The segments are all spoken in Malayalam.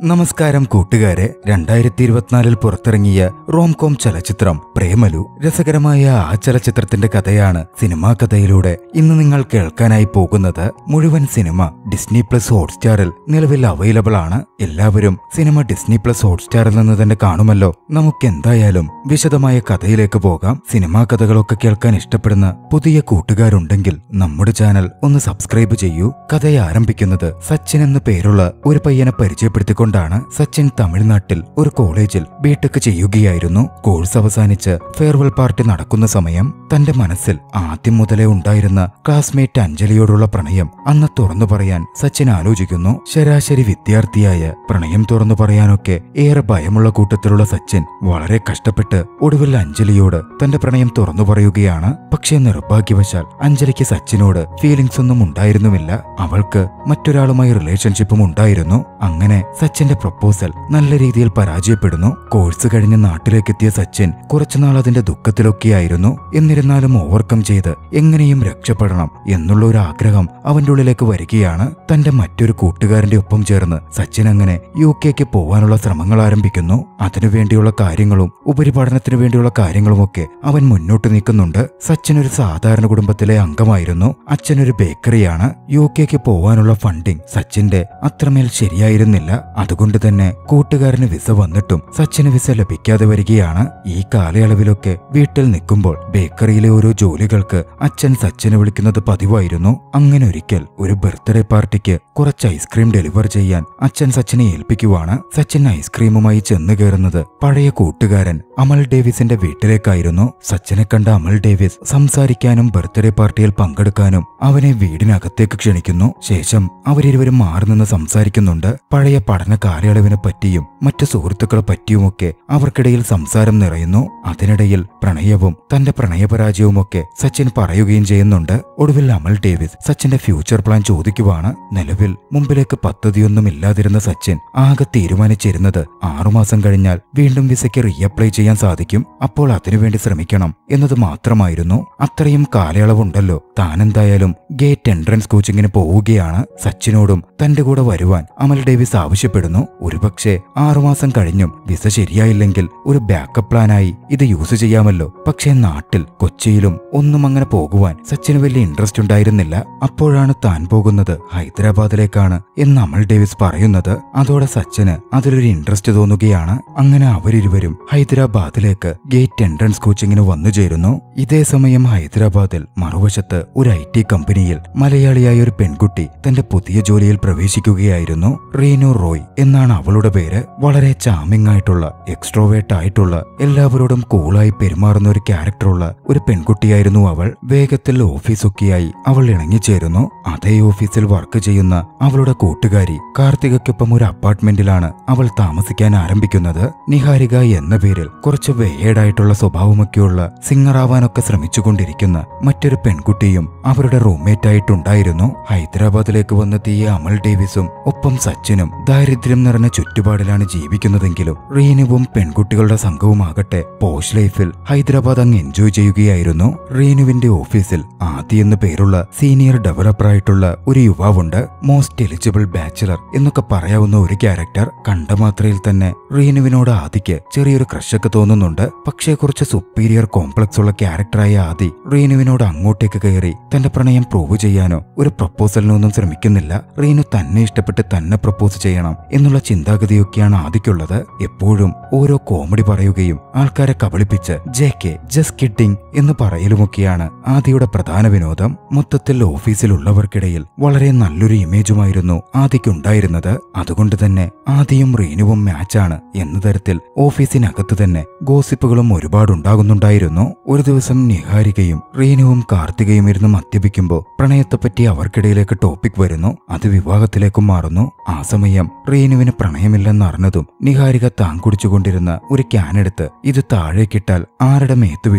നമസ്കാരം കൂട്ടുകാരെ രണ്ടായിരത്തി ഇരുപത്തിനാലിൽ പുറത്തിറങ്ങിയ റോംകോം ചലച്ചിത്രം പ്രേമലു രസകരമായ ആ ചലച്ചിത്രത്തിന്റെ കഥയാണ് സിനിമാ കഥയിലൂടെ ഇന്ന് നിങ്ങൾ കേൾക്കാനായി പോകുന്നത് മുഴുവൻ സിനിമ ഡിസ്നി പ്ലസ് ഹോട്ട്സ്റ്റാറിൽ നിലവിൽ അവൈലബിൾ ആണ് എല്ലാവരും സിനിമ ഡിസ്നി പ്ലസ് ഹോട്ട്സ്റ്റാറിൽ നിന്ന് തന്നെ കാണുമല്ലോ നമുക്ക് എന്തായാലും വിശദമായ കഥയിലേക്ക് പോകാം സിനിമാ കഥകളൊക്കെ കേൾക്കാൻ ഇഷ്ടപ്പെടുന്ന പുതിയ കൂട്ടുകാരുണ്ടെങ്കിൽ നമ്മുടെ ചാനൽ ഒന്ന് സബ്സ്ക്രൈബ് ചെയ്യൂ കഥ ആരംഭിക്കുന്നത് സച്ചിൻ എന്ന പേരുള്ള ഒരു പയ്യനെ പരിചയപ്പെടുത്തിക്കൊണ്ടാണ് സച്ചിൻ തമിഴ്നാട്ടിൽ ഒരു കോളേജിൽ ബിടെക് ചെയ്യുകയായിരുന്നു കോഴ്സ് അവസാനിച്ച് ഫെയർവെൽ പാർട്ടി നടക്കുന്ന സമയം തന്റെ മനസ്സിൽ ആദ്യം മുതലേ ഉണ്ടായിരുന്ന ക്ലാസ്മേറ്റ് അഞ്ജലിയോടുള്ള പ്രണയം അന്ന് തുറന്നു പറയാൻ സച്ചിൻ ആലോചിക്കുന്നു ശരാശരി വിദ്യാർത്ഥിയായ പ്രണയം തുറന്നു പറയാനൊക്കെ ഏറെ ഭയമുള്ള കൂട്ടത്തിലുള്ള സച്ചിൻ വളരെ കഷ്ടപ്പെട്ട് ഒടുവിൽ അഞ്ജലിയോട് തന്റെ പ്രണയം തുറന്നു പറയുകയാണ് പക്ഷേ നിർഭാഗ്യവശാൽ അഞ്ജലിക്ക് സച്ചിനോട് ഫീലിംഗ്സ് ഒന്നും ഉണ്ടായിരുന്നുമില്ല അവൾക്ക് മറ്റൊരാളുമായി റിലേഷൻഷിപ്പും ഉണ്ടായിരുന്നു അങ്ങനെ സച്ചിന്റെ പ്രപ്പോസൽ നല്ല രീതിയിൽ പരാജയപ്പെടുന്നു കോഴ്സ് കഴിഞ്ഞ് നാട്ടിലേക്കെത്തിയ സച്ചിൻ കുറച്ചുനാൾ അതിന്റെ ദുഃഖത്തിലൊക്കെയായിരുന്നു എന്നിരുന്നാലും ഓവർകം ചെയ്ത് എങ്ങനെയും രക്ഷപ്പെടണം എന്നുള്ള ഒരു ആഗ്രഹം അവന്റെ ഉള്ളിലേക്ക് വരികയാണ് തന്റെ മറ്റൊരു കൂട്ടുകാരന്റെ ഒപ്പം ചേർന്ന് സച്ചിൻ അങ്ങനെ യു കെക്ക് പോവാനുള്ള ശ്രമങ്ങൾ ആരംഭിക്കുന്നു അതിനുവേണ്ടിയുള്ള കാര്യങ്ങളും ഉപരിപഠനത്തിനു വേണ്ടിയുള്ള കാര്യങ്ങളുമൊക്കെ അവൻ മുന്നോട്ട് നീക്കുന്നുണ്ട് സച്ചിൻ ഒരു സാധാരണ കുടുംബത്തിലെ അംഗമായിരുന്നു അച്ഛനൊരു ബേക്കറിയാണ് യു കെക്ക് പോവാനുള്ള ഫണ്ടിങ് സച്ചിന്റെ അത്രമേൽ ശരിയായിരുന്നില്ല അതുകൊണ്ട് തന്നെ കൂട്ടുകാരന് വിസ വന്നിട്ടും സച്ചിന് വിസ ലഭിക്കാതെ വരികയാണ് ഈ കാലയളവിലൊക്കെ വീട്ടിൽ നിൽക്കുമ്പോൾ ബേക്കറിയിലെ ഓരോ ജോലികൾക്ക് അച്ഛൻ സച്ചിനെ വിളിക്കുന്നത് പതിവായിരുന്നു അങ്ങനെ ഒരിക്കൽ ഒരു ബർത്ത്ഡേ പാർട്ടിക്ക് കുറച്ച് ഐസ്ക്രീം ഡെലിവർ ചെയ്യാൻ അച്ഛൻ സച്ചിനെ ഏൽപ്പിക്കുവാണ് സച്ചിൻ ഐസ്ക്രീമുമായി ചെന്ന് കയറുന്നത് പഴയ കൂട്ടുകാരൻ അമൽ ഡേവിസിന്റെ വീട്ടിലേക്കായിരുന്നു സച്ചിനെ കണ്ട അമൽ ഡേവിസ് സംസാരിക്കാനും ബർത്ത്ഡേ പാർട്ടിയിൽ പങ്കെടുക്കാനും അവനെ വീടിനകത്തേക്ക് ക്ഷണിക്കുന്നു ശേഷം അവരിരുവരും മാറി നിന്ന് സംസാരിക്കുന്നുണ്ട് പഴയ പഠന കാലയളവിനെ പറ്റിയും മറ്റു സുഹൃത്തുക്കളെ പറ്റിയുമൊക്കെ അവർക്കിടയിൽ സംസാരം നിറയുന്നു അതിനിടയിൽ പ്രണയവും തന്റെ പ്രണയപരാജയവുമൊക്കെ സച്ചിൻ പറയുകയും ചെയ്യുന്നുണ്ട് ഒടുവിൽ അമൽ ഡേവിസ് സച്ചിന്റെ ഫ്യൂച്ചർ പ്ലാൻ ചോദിക്കുവാണ് നിലവിൽ മുമ്പിലേക്ക് പദ്ധതിയൊന്നും ഇല്ലാതിരുന്ന സച്ചിൻ ആകെ തീരുമാനിച്ചിരുന്നത് ആറുമാസം കഴിഞ്ഞാൽ വീണ്ടും വിസയ്ക്ക് റീഅപ്ലൈ ചെയ്യാൻ സാധിക്കും അപ്പോൾ അതിനുവേണ്ടി ശ്രമിക്കണം എന്നത് മാത്രമായിരുന്നു അത്രയും കാലയളവുണ്ടല്ലോ താനെന്തായാലും ഗേറ്റ് എൻട്രൻസ് കോച്ചിങ്ങിന് പോവുകയാണ് സച്ചിനോടും തന്റെ കൂടെ വരുവാൻ അമൽ ഡേവിസ് ആവശ്യപ്പെടുന്നു ഒരുപക്ഷെ ആറുമാസം കഴിഞ്ഞും വിസ ശരിയായില്ലെങ്കിൽ ഒരു ബാക്കപ്പ് പ്ലാനായി ഇത് യൂസ് ചെയ്യാമല്ലോ പക്ഷേ നാട്ടിൽ കൊച്ചിയിലും ഒന്നും അങ്ങനെ പോകുവാൻ സച്ചിന് വലിയ ഇൻട്രസ്റ്റ് ഉണ്ടായിരുന്നില്ല അപ്പോഴാണ് താൻ പോകുന്നത് ഹൈദരാബാദിലേക്കാണ് എന്ന് അമൽ ഡേവിസ് പറയുന്നത് അതോടെ സച്ചിന് അതിലൊരു ഇൻട്രസ്റ്റ് തോന്നുകയാണ് അങ്ങനെ അവരിരുവരും ഹൈദരാബാദിലേക്ക് ഗേറ്റ് എൻട്രൻസ് കോച്ചിങ്ങിന് വന്നു ചേരുന്നു ഇതേ സമയം ഹൈദരാബാദിൽ മറുവശത്ത് ഒരു ഐ ടി കമ്പനിയിൽ മലയാളിയായ ഒരു പെൺകുട്ടി തന്റെ പുതിയ ജോലിയിൽ പ്രവേശിക്കുകയായിരുന്നു റീനു റോയ് എന്നാണ് അവളുടെ പേര് വളരെ ചാമിങ് ആയിട്ടുള്ള എക്സ്ട്രോവേറ്റ് ആയിട്ടുള്ള എല്ലാവരോടും കൂളായി പെരുമാറുന്ന ഒരു ക്യാരക്ടറുള്ള ഒരു പെൺകുട്ടിയായിരുന്നു അവൾ വേഗത്തിൽ ഓഫീസൊക്കെയായി അവൾ ഇണങ്ങിച്ചേരുന്നു അതേ ഓഫീസിൽ വർക്ക് ചെയ്യുന്ന അവളുടെ കൂട്ടുകാരി കാർത്തികയ്ക്കൊപ്പം ഒരു അപ്പാർട്ട്മെന്റിലാണ് അവൾ താമസിക്കാൻ ആരംഭിക്കുന്നത് നിഹാരിക എന്ന പേരിൽ കുറച്ച് വേയേഡായിട്ടുള്ള സ്വഭാവമൊക്കെയുള്ള സിംഗറാവാനൊക്കെ ശ്രമിച്ചുകൊണ്ടിരിക്കുന്ന മറ്റൊരു പെൺകുട്ടിയും അവരുടെ റൂംമേറ്റ് ആയിട്ടുണ്ടായിരുന്നു ഹൈദരാബാദിലേക്ക് വന്നെത്തിയ അമൽ ഡേവിസും ഒപ്പം സച്ചിനും ദാരിദ്ര്യം നിറഞ്ഞ ചുറ്റുപാടിലാണ് ജീവിക്കുന്നതെങ്കിലും റീനുവും പെൺകുട്ടികളുടെ സംഘവുമാകട്ടെ പോഷ് ലൈഫിൽ ഹൈദരാബാദ് അങ്ങ് എൻജോയ് ചെയ്യുകയായിരുന്നു റീനുവിന്റെ ഓഫീസിൽ ആദി എന്നു പേരുള്ള സീനിയർ ഡെവലപ്പറായിട്ടുള്ള ഒരു യുവാവുണ്ട് മോസ്റ്റ് എലിജിബിൾ ബാച്ചിലർ എന്നൊക്കെ പറയാവുന്ന ഒരു ക്യാരക്ടർ കണ്ട മാത്രയിൽ തന്നെ റീനുവിനോട് ആദിക്ക് ചെറിയൊരു ക്രഷൊക്കെ തോന്നുന്നുണ്ട് പക്ഷേ കുറച്ച് സുപ്പീരിയർ കോംപ്ലക്സ് ഉള്ള ക്യാരക്ടറായ ആദി റീനുവിനോട് അങ്ങോട്ടേക്ക് കയറി തന്റെ പ്രണയം പ്രൂവ് ചെയ്യാനോ ഒരു പ്രപ്പോസലിനൊന്നും ശ്രമിക്കുന്നില്ല റീനു തന്നെ ഇഷ്ടപ്പെട്ട് തന്നെ പ്രപ്പോസ് ചെയ്യണം എന്നുള്ള ചിന്താഗതിയൊക്കെയാണ് ആദിക്കുള്ളത് എപ്പോഴും ഓരോ കോമഡി പറയുകയും ആൾക്കാരെ കബളിപ്പിച്ച് ജെ കെ ജസ്റ്റ് കിഡിങ് എന്ന് പറയലുമൊക്കെയാണ് ആദിയുടെ പ്രധാന വിനോദം മൊത്തത്തിൽ ഓഫീസിലുള്ളവർക്കിടയിൽ വളരെ നല്ലൊരു ഇമേജുമായിരുന്നു ആദിക്കുണ്ടായിരുന്നത് അതുകൊണ്ട് തന്നെ ആദിയും റീനുവും മാച്ചാണ് എന്ന തരത്തിൽ ഓഫീസിനകത്ത് തന്നെ ഗോസിപ്പുകളും ഒരുപാടുണ്ടാകുന്നുണ്ടായിരുന്നു ഒരു ദിവസം നിഹാരികയും റീനുവും കാർത്തികയും ഇരുന്ന് മദ്യപിക്കുമ്പോൾ പ്രണയത്തെപ്പറ്റി അവർക്കിടയിലേക്ക് ടോപ്പിക് വരുന്നു അത് വിവാഹത്തിലേക്കും മാറുന്നു ആ സമയം റീനുവിന് പ്രണയമില്ലെന്നറിഞ്ഞതും നിഹാരിക താൻ കുടിച്ചുകൊണ്ടിരുന്ന ഒരു ക്യാനെടുത്ത് ഇത് താഴേക്കിട്ടാൽ ആരുടെ മേത്ത് വീഴുന്നോ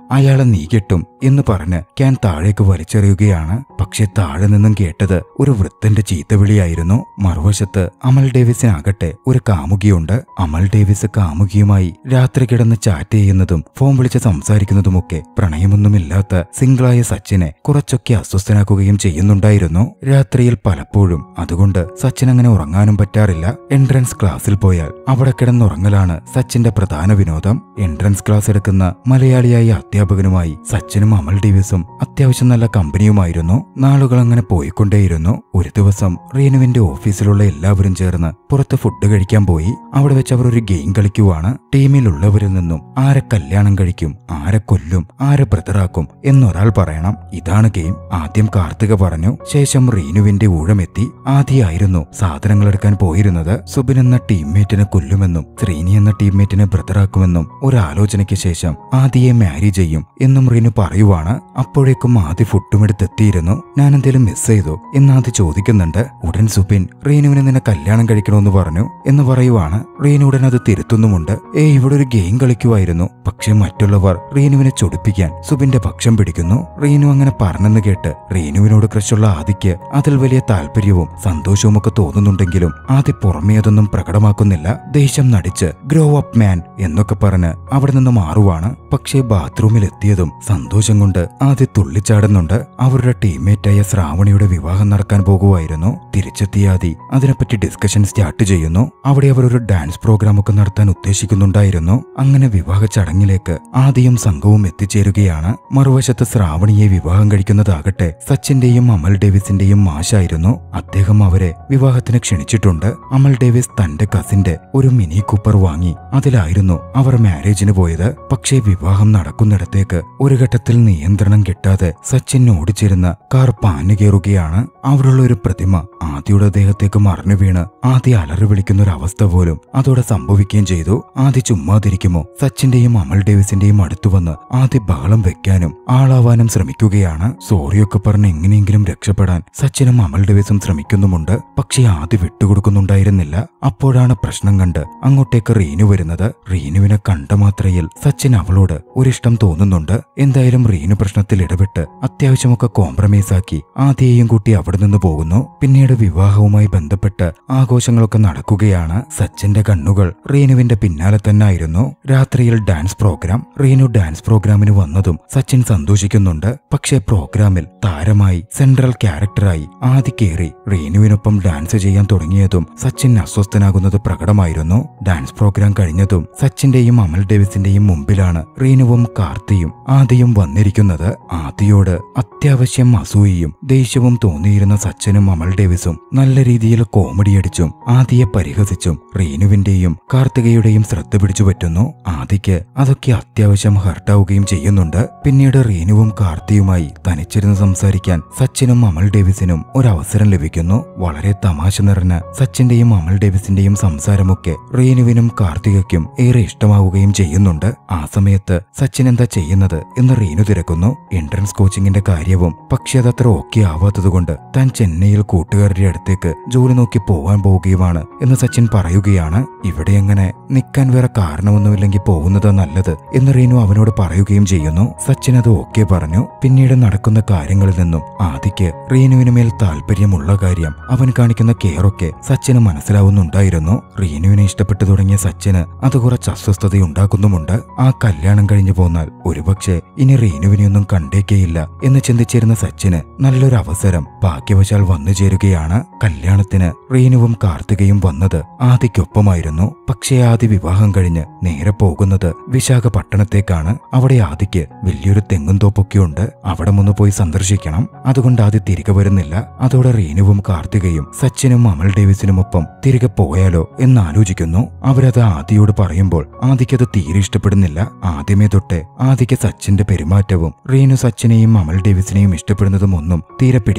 അയാളെ നീ കെട്ടും എന്ന് പറഞ്ഞ് ക്യാൻ താഴേക്ക് വലിച്ചെറിയുകയാണ് പക്ഷെ താഴെ നിന്നും കേട്ടത് ഒരു വൃദ്ധന്റെ ചീത്തവിളിയായിരുന്നു മറുവശത്ത് അമൽ ഡേവിസിനാകട്ടെ ഒരു കാമുകിയുണ്ട് അമൽ ഡേവിസ് കാമുകിയുമായി രാത്രി കിടന്ന് ചാറ്റ് ചെയ്യുന്നതും ഫോൺ വിളിച്ച് സംസാരിക്കുന്നതുമൊക്കെ പ്രണയമൊന്നുമില്ലാത്ത സിംഗിളായ സച്ചിനെ കുറച്ചൊക്കെ അസ്വസ്ഥനാക്കുകയും ചെയ്യുന്നുണ്ടായിരുന്നു രാത്രിയിൽ പലപ്പോഴും അതുകൊണ്ട് സച്ചിൻ അങ്ങനെ ഉറങ്ങാനും പറ്റാറില്ല എൻട്രൻസ് ക്ലാസ്സിൽ പോയാൽ അവിടെ കിടന്നുറങ്ങലാണ് സച്ചിന്റെ പ്രധാന വിനോദം എൻട്രൻസ് ക്ലാസ് എടുക്കുന്ന മലയാളിയായ അധ്യാപകനുമായി സച്ചിനും അമൽ ഡേവിസും അത്യാവശ്യം നല്ല കമ്പനിയുമായിരുന്നു നാളുകൾ അങ്ങനെ പോയിക്കൊണ്ടേയിരുന്നു ഒരു ദിവസം റീനുവിന്റെ ഓഫീസിലുള്ള എല്ലാവരും ചേർന്ന് പുറത്ത് ഫുഡ് കഴിക്കാൻ പോയി അവിടെ വെച്ച് അവർ ഒരു ഗെയിം കളിക്കുവാണ് ടീമിലുള്ളവരിൽ നിന്നും ആരെ കല്യാണം കഴിക്കും ആരെ കൊല്ലും ആരെ ബ്രദറാക്കും എന്നൊരാൾ പറയണം ഇതാണ് ഗെയിം ആദ്യം കാർത്തിക പറഞ്ഞു ശേഷം റീനുവിന്റെ ഊഴമെത്തി ആദ്യമായിരുന്നു സാധനങ്ങൾ എടുക്കാൻ പോയിരുന്നത് സുബിൻ എന്ന ടീംമേറ്റിനെ കൊല്ലുമെന്നും ശ്രീനി എന്ന ടീംമേറ്റിനെ ബ്രദറാക്കുമെന്നും ഒരാലോചനയ്ക്ക് ശേഷം ആദിയെ മാരി ചെയ്യും എന്നും റീനു പറയുവാണ് അപ്പോഴേക്കും ആദ്യ ഫുഡും എടുത്തെത്തിയിരുന്നു ഞാൻ എന്തേലും മിസ് ചെയ്തോ എന്ന് ആദ്യ ചോദിക്കുന്നുണ്ട് ഉടൻ സുബിൻ റീനുവിനെ നിന്നെ കല്യാണം കഴിക്കണമെന്ന് പറഞ്ഞു എന്ന് പറയുവാണ് റീനു ഉടൻ അത് തിരുത്തുന്നുമുണ്ട് ഏ ഇവിടെ ഒരു ഗെയിം കളിക്കുമായിരുന്നു പക്ഷെ മറ്റുള്ളവർ റീനുവിനെ ചൊടിപ്പിക്കാൻ സുബിന്റെ പക്ഷം പിടിക്കുന്നു റീനു അങ്ങനെ പറഞ്ഞെന്ന് കേട്ട് റീനുവിനോട് കൃഷിയുള്ള ആദിക്ക് അതിൽ വലിയ താല്പര്യവും സന്തോഷവും ഒക്കെ തോന്നുന്നുണ്ടെങ്കിലും ആദ്യ പുറമേ അതൊന്നും പ്രകടമാക്കുന്നില്ല ദേഷ്യം നടിച്ച് ഗ്രോ അപ്പ് മാൻ എന്നൊക്കെ പറഞ്ഞ് അവിടെ നിന്ന് മാറുവാണ് പക്ഷേ ബാത്റൂമിൽ എത്തിയതും സന്തോഷം കൊണ്ട് ആദ്യ തുള്ളിച്ചാടുന്നുണ്ട് അവരുടെ ടീംമേറ്റായ ശ്രാവണിയുടെ വിവാഹം നടക്കാൻ പോകുമായിരുന്നു തിരിച്ചെത്തിയ ആദി അതിനെപ്പറ്റി ഡിസ്കഷൻ സ്റ്റാർട്ട് ചെയ്യുന്നു അവിടെ അവർ ഒരു ഡാൻസ് പ്രോഗ്രാം ഒക്കെ നടത്താൻ ഉദ്ദേശിക്കുന്നുണ്ടായിരുന്നു അങ്ങനെ വിവാഹ ചടങ്ങിലേക്ക് ആദിയും സംഘവും എത്തിച്ചേരുകയാണ് മറുവശത്ത് ശ്രാവണിയെ വിവാഹം കഴിക്കുന്നതാകട്ടെ സച്ചിന്റെയും അമൽ ഡേവിസിന്റെയും മാഷായിരുന്നു അദ്ദേഹം അവരെ വിവാഹത്തിന് ക്ഷണിച്ചിട്ടുണ്ട് അമൽ ഡേവിസ് തന്റെ കസിന്റെ ഒരു മിനി കൂപ്പർ വാങ്ങി അതിലായിരുന്നു അവർ മാരേജിന് പോയത് പക്ഷേ വിവാഹം നടക്കുന്നിടത്തേക്ക് ഒരു ഘട്ടത്തിൽ നിയന്ത്രണം കിട്ടാതെ സച്ചിൻ ഓടിച്ചിരുന്ന കാർ പാഞ്ഞു കയറുകയാണ് അവിടെയുള്ള ഒരു പ്രതിമ ആദിയുടെ ദേഹത്തേക്ക് മറിഞ്ഞു വീണ് ആദ്യ അലറി വിളിക്കുന്ന ഒരു അവസ്ഥ പോലും അതോടെ സംഭവിക്കുകയും ചെയ്തു ആദ്യ ചുമ്മാതിരിക്കുമോ സച്ചിന്റെയും അമൽ ഡേവിസിന്റെയും അടുത്തു വന്ന് ആദ്യ ബഹളം വെക്കാനും ആളാവാനും ശ്രമിക്കുകയാണ് സോറിയൊക്കെ പറഞ്ഞ് എങ്ങനെയെങ്കിലും രക്ഷപ്പെടാൻ സച്ചിനും അമൽ ഡേവിസും ശ്രമിക്കുന്നുമുണ്ട് പക്ഷേ ആദ്യ വിട്ടുകൊടുക്കുന്നുണ്ടായിരുന്നില്ല അപ്പോഴാണ് പ്രശ്നം കണ്ട് അങ്ങോട്ടേക്ക് റീനു വരുന്നത് റീനുവിനെ കണ്ട മാത്രയിൽ സച്ചിൻ അവളോട് ഒരിഷ്ടം തോന്നുന്നുണ്ട് എന്തായാലും റീനു പ്രശ്നത്തിൽ ഇടപെട്ട് അത്യാവശ്യമൊക്കെ കോംപ്രമൈസ് ആക്കി ആദ്യയെയും കൂട്ടി അവിടെ നിന്ന് പോകുന്നു പിന്നീട് വിവാഹവുമായി ബന്ധപ്പെട്ട് ആഘോഷങ്ങളൊക്കെ നടക്കുകയാണ് സച്ചിന്റെ കണ്ണുകൾ റീനുവിന്റെ പിന്നാലെ തന്നെ ആയിരുന്നു രാത്രിയിൽ ഡാൻസ് പ്രോഗ്രാം റീനു ഡാൻസ് പ്രോഗ്രാമിന് വന്നതും സച്ചിൻ സന്തോഷിക്കുന്നുണ്ട് പക്ഷേ പ്രോഗ്രാമിൽ താരമായി സെൻട്രൽ ക്യാരക്ടറായി ആദ്യ കയറി റീനുവിനൊപ്പം ഡാൻസ് ചെയ്യാൻ തുടങ്ങിയതും സച്ചിൻ അസ്വസ്ഥനാകുന്നത് പ്രകടമായിരുന്നു ഡാൻസ് പ്രോഗ്രാം കഴിഞ്ഞതും സച്ചിന്റെയും അമൽ ഡേവിസിന്റെയും മുമ്പിലാണ് റീനുവും കാർത്തിയും ആദിയും വന്നിരിക്കുന്നത് ആദിയോട് അത്യാവശ്യം അസൂയയും ദേഷ്യവും തോന്നിയിരുന്ന സച്ചിനും അമൽ ഡേവിസും നല്ല രീതിയിൽ കോമഡി അടിച്ചും ആദിയെ പരിഹസിച്ചും റീനുവിന്റെയും കാർത്തികയുടെയും ശ്രദ്ധ പിടിച്ചു പറ്റുന്നു ആദിക്ക് അതൊക്കെ അത്യാവശ്യം ഹർട്ടാവുകയും ചെയ്യുന്നുണ്ട് പിന്നീട് റീനുവും കാർത്തിയുമായി തനിച്ചിരുന്ന് സംസാരിക്കാൻ സച്ചിനും അമൽ ഡേവിസിനും ഒരവസരം ലഭിക്കുന്നു വളരെ തമാശ നിറഞ്ഞ സച്ചിന്റെയും അമൽ ഡേവിസിന്റെയും സംസാരമൊക്കെ റീനുവിനും കാർത്തികയ്ക്കും ഏറെ ഇഷ്ടമാവുകയും ചെയ്യുന്നുണ്ട് ആ സമയത്ത് സച്ചിൻ എന്താ ചെയ്യുന്നത് എന്ന് റീനു തിരക്കുന്നു എൻട്രൻസ് കോച്ചിങ്ങിന്റെ കാര്യവും പക്ഷെ അതത്ര ഓക്കെ ആവാത്തതുകൊണ്ട് താൻ ചെന്നൈയിൽ കൂട്ടുകാരുടെ അടുത്തേക്ക് ജോലി നോക്കി പോവാൻ പോവുകയുമാണ് എന്ന് സച്ചിൻ പറയുകയാണ് ഇവിടെ എങ്ങനെ നിൽക്കാൻ വേറെ കാരണമൊന്നുമില്ലെങ്കിൽ പോകുന്നതാ നല്ലത് എന്ന് റീനു അവനോട് പറയുകയും ചെയ്യുന്നു സച്ചിൻ അത് ഓക്കെ പറഞ്ഞു പിന്നീട് നടക്കുന്ന കാര്യങ്ങളിൽ നിന്നും ആദിക്ക് റീനുവിന് മേൽ താല്പര്യമുള്ള കാര്യം അവൻ കാണിക്കുന്ന കെയറൊക്കെ സച്ചിന് മനസ്സിലാവുന്നുണ്ടായിരുന്നു റീനുവിനെ ഇഷ്ടപ്പെട്ടു തുടങ്ങിയ സച്ചിന് അത് കുറച്ച് അസ്വസ്ഥതയുണ്ടാക്കുന്നുമുണ്ട് ആ കല്യാണം കഴിഞ്ഞു പോന്നാൽ ഒരുപക്ഷെ ഇനി റീനുവിനെയൊന്നും കണ്ടേക്കേയില്ല എന്ന് ചിന്തിച്ചിരുന്ന സച്ചിന് നല്ലൊരു അവസരം ഭാഗ്യവശാൽ വന്നു ചേരുകയാണ് കല്യാണത്തിന് റീനുവും കാർത്തികയും വന്നത് ആദിക്കൊപ്പമായിരുന്നു പക്ഷേ ആദി വിവാഹം കഴിഞ്ഞ് നേരെ പോകുന്നത് വിശാഖപട്ടണത്തേക്കാണ് അവിടെ ആദിക്ക് വലിയൊരു തെങ്ങും തോപ്പൊക്കെ ഉണ്ട് അവിടെ ഒന്ന് പോയി സന്ദർശിക്കണം അതുകൊണ്ട് ആദി തിരികെ വരുന്നില്ല അതോടെ റീനുവും കാർത്തികയും സച്ചിനും അമൽ ഡേവിസിനുമൊപ്പം തിരികെ പോയാലോ എന്ന് ആലോചിക്കുന്നു അവരത് ആദിയോട് പറയുമ്പോൾ ആദിക്കത് തീരെ ഇഷ്ടപ്പെടുന്നില്ല ആദ്യമേ തൊട്ടേ ആദിക്ക് സച്ചിന്റെ പെരുമാറ്റവും റീനു സച്ചിനെയും അമൽ ഡേവിസിനെയും ഇഷ്ടപ്പെടുന്നതും ഒന്നും തീരെ പിടിക്കുന്നുണ്ടായിരുന്നില്ല